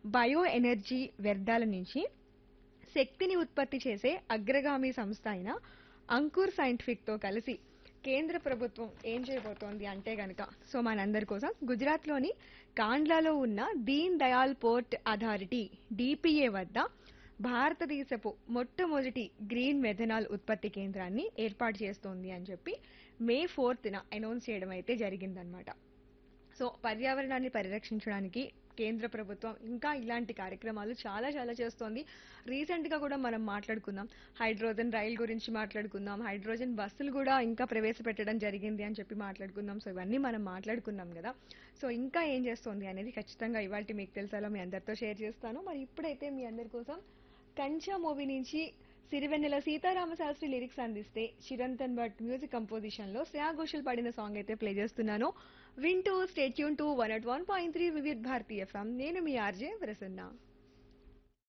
bio energy వ్యర్థాల నుంచి శక్తిని ఉత్పత్తి చేసే అగ్రగామి సంస్థ అయిన అంకుర్ సైంటిఫిక్ తో కలిసి కేంద్ర ప్రభుత్వం ఏం చేయబోతోంది అంటే గనక సో మనందరి కోసం గుజరాత్లోని కాండ్లాలో ఉన్న Deen Dayal Port Authority DPA వద్ద భారతదేశపు మొట్టమొదటి గ్రీన్ మెథనాల్ ఉత్పత్తి కేంద్రాన్ని ఏర్పాటు చేస్తోంది అని చెప్పి మే ఫోర్త్న అనౌన్స్ చేయడం అయితే జరిగిందనమాట సో పర్యావరణాన్ని పరిరక్షించడానికి కేంద్ర ప్రభుత్వం ఇంకా ఇలాంటి కార్యక్రమాలు చాలా చాలా చేస్తోంది రీసెంట్ గా కూడా మనం మాట్లాడుకుందాం హైడ్రోజన్ రైల్ గురించి మాట్లాడుకుందాం హైడ్రోజన్ బస్సులు కూడా ఇంకా ప్రవేశపెట్టడం జరిగింది అని చెప్పి మాట్లాడుకుందాం సో ఇవన్నీ మనం మాట్లాడుకున్నాం కదా సో ఇంకా ఏం చేస్తోంది అనేది ఖచ్చితంగా ఇవాళ మీకు తెలుసాలో మీ అందరితో షేర్ చేస్తాను మరి ఇప్పుడైతే మీ అందరి కోసం కంచా మూవీ నుంచి సిరివెన్నెల సీతారామ శాస్త్రి లిరిక్స్ అందిస్తే చిరంతన్ భట్ మ్యూజిక్ కంపోజిషన్ లో శ్రేయా ఘోషల్ పాడిన సాంగ్ అయితే ప్లే చేస్తున్నాను వింటూ stay tuned to one at one point three Vividh Bharati FM నేను మీ ఆర్జే ప్రసన్న